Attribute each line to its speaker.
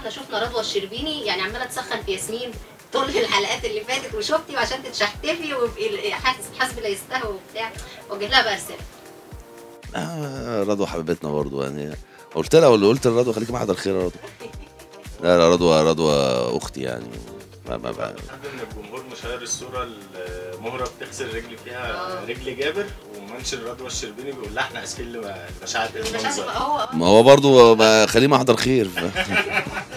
Speaker 1: احنا شفنا رضوى الشربيني يعني عماله تسخن في ياسمين طول الحلقات اللي فاتت وشفتي وعشان تتشحتفي ويبقي حاسب حسب لا يستهوى وبتاع وجه لها بقى رساله
Speaker 2: آه رضوى حبيبتنا برضو يعني قلت لها ولا قلت لرضوى خليكي معاها الخير يا رضوى لا لا رضوى رضوى اختي يعني ما ما ما
Speaker 3: بحب ان الجمهور مشاهر الصوره اللي مهره بتغسل رجل فيها
Speaker 1: آه.
Speaker 3: رجل جابر ومنشن رضوى الشربيني بيقول لها احنا اسفين لمشاعر
Speaker 1: مش عارفه
Speaker 3: المنظر
Speaker 1: بقى هو
Speaker 2: ما هو برضو ما خليه محضر خير ف...